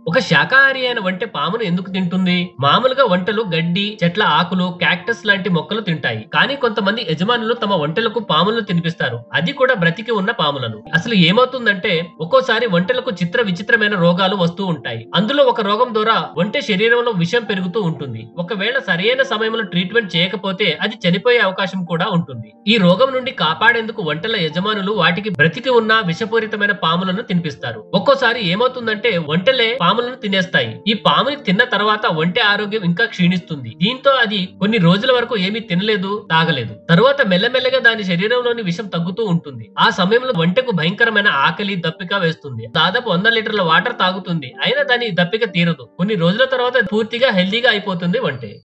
ఒక శాకాహారి అయిన వంటె పామును ఎందుకు తింటుంది మామూలుగా వంటలు గడ్డి చెట్ల ఆకులు క్యాక్టస్ లాంటి మొక్కలు తింటాయి కానీ కొంతమంది యజమానులు తమ వంటలకు పాములను తినిపిస్తారు అది కూడా బ్రతికి ఉన్న పాములను అసలు ఏమవుతుందంటే ఒక్కోసారి వంటలకు చిత్ర విచిత్రమైన రోగాలు వస్తూ ఉంటాయి అందులో ఒక రోగం ద్వారా వంటె శరీరంలో విషం పెరుగుతూ ఉంటుంది ఒకవేళ సరైన సమయంలో ట్రీట్మెంట్ చేయకపోతే అది చనిపోయే అవకాశం కూడా ఉంటుంది ఈ రోగం నుండి కాపాడేందుకు వంటల యజమానులు వాటికి బ్రతికి ఉన్న విషపూరితమైన పాములను తినిపిస్తారు ఒక్కోసారి ఏమవుతుందంటే వంటలే పాములను తినేస్తాయి ఈ పాముని తిన్న తర్వాత ఒంటె ఆరోగ్యం ఇంకా క్షీణిస్తుంది దీంతో అది కొన్ని రోజుల వరకు ఏమీ తినలేదు తాగలేదు తరువాత మెల్లమెల్లగా దాని శరీరంలోని విషం తగ్గుతూ ఉంటుంది ఆ సమయంలో ఒంటెకు భయంకరమైన ఆకలి దప్పిక వేస్తుంది దాదాపు వంద లీటర్ల వాటర్ తాగుతుంది అయినా దాని దప్పిక తీరదు కొన్ని రోజుల తర్వాత పూర్తిగా హెల్దీగా అయిపోతుంది ఒంటె